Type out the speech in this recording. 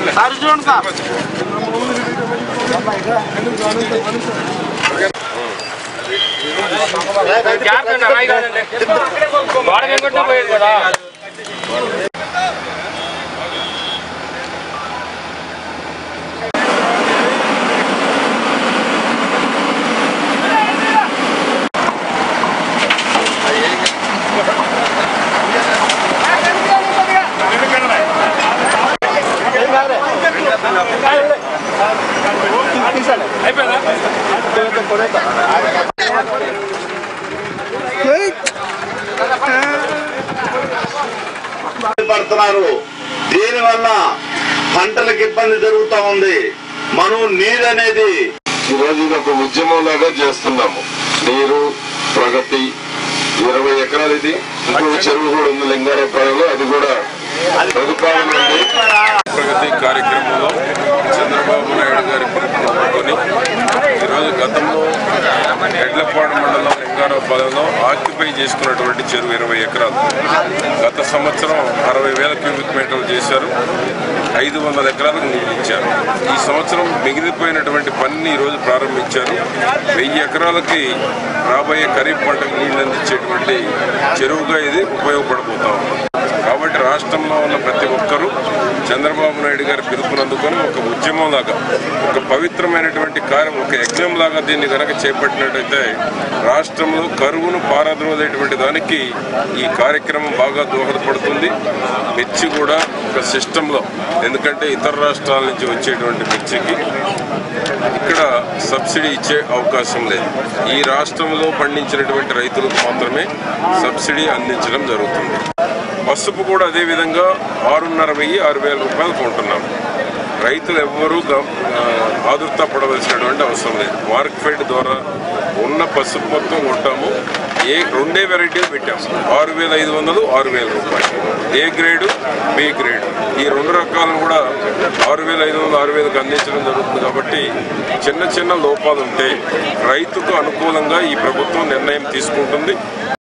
sir చూడండి sir పడుతున్నారు దీనివల్ల పంటలకు ఇబ్బంది జరుగుతా ఉంది మనం నీరు అనేది ఈ రోజు ఇది ఒక ఉద్యమం లాగా చేస్తున్నాము నీరు ప్రగతి ఇరవై ఎకరాలు ఇది ఇంకో చెరువు కూడా ఉంది లింగారపాలెంలో అది కూడా ప్రతిపాదన ఉంది ప్రగతి కార్యక్రమంలో చంద్రబాబు నాయుడు గారి పిలుపుని ఈరోజు గతంలో ఎడ్లపాడు మండలం లింగారావుపాలెంలో ఆక్యుపై చేసుకున్నటువంటి చెరువు ఇరవై ఎకరాలు గత సంవత్సరం అరవై వేల క్యూబిక్ మీటర్లు చేశారు ఐదు వందల ఎకరాలకు నీళ్ళు ఇచ్చారు ఈ సంవత్సరం మిగిలిపోయినటువంటి పనిని ఈరోజు ప్రారంభించారు వెయ్యి ఎకరాలకి రాబోయే ఖరీఫ్ పంటకు నీళ్లు అందించేటువంటి చెరువుగా ఇది ఉపయోగపడబోతా ఉంది కాబట్టి రాష్ట్రంలో ఉన్న ప్రతి ఒక్కరూ చంద్రబాబు నాయుడు గారి పిలుపునందుకొని ఒక ఉద్యమం లాగా ఒక పవిత్రమైనటువంటి కార్యం ఒక యజ్ఞం లాగా దీన్ని కనుక చేపట్టినట్టయితే రాష్ట్రంలో కరువును పారద్రోలేటువంటి దానికి ఈ కార్యక్రమం బాగా దోహదపడుతుంది మిర్చి కూడా ఒక సిస్టంలో ఎందుకంటే ఇతర రాష్ట్రాల నుంచి వచ్చేటువంటి మిర్చికి ఇక్కడ సబ్సిడీ ఇచ్చే అవకాశం లేదు ఈ రాష్ట్రంలో పండించినటువంటి రైతులకు మాత్రమే సబ్సిడీ అందించడం జరుగుతుంది పసుపు కూడా అదే విధంగా ఆరున్నర వెయ్యి ఆరు వేల రూపాయలు కొంటున్నాం రైతులు ఎవ్వరూ గ- ఆ, ఆదుర్తా పడవలసినటువంటి అవసరం లేదు మార్కెట్ ద్వారా ఉన్న పసుపు మొత్తం కొంటాము ఏ రెండే వెరైటీలు పెట్టాము ఆరు వేల ఐదు వందలు ఆరు వేల రూపాయలు ఏ గ్రేడు బి గ్రేడ్ ఈ రెండు రకాలను కూడా ఆరు వేల ఐదు వందలు ఆరు వేలకు అందించడం జరుగుతుంది కాబట్టి చిన్న చిన్న లోపాలు ఉంటే రైతుకు అనుకూలంగా ఈ ప్రభుత్వం నిర్ణయం తీసుకుంటుంది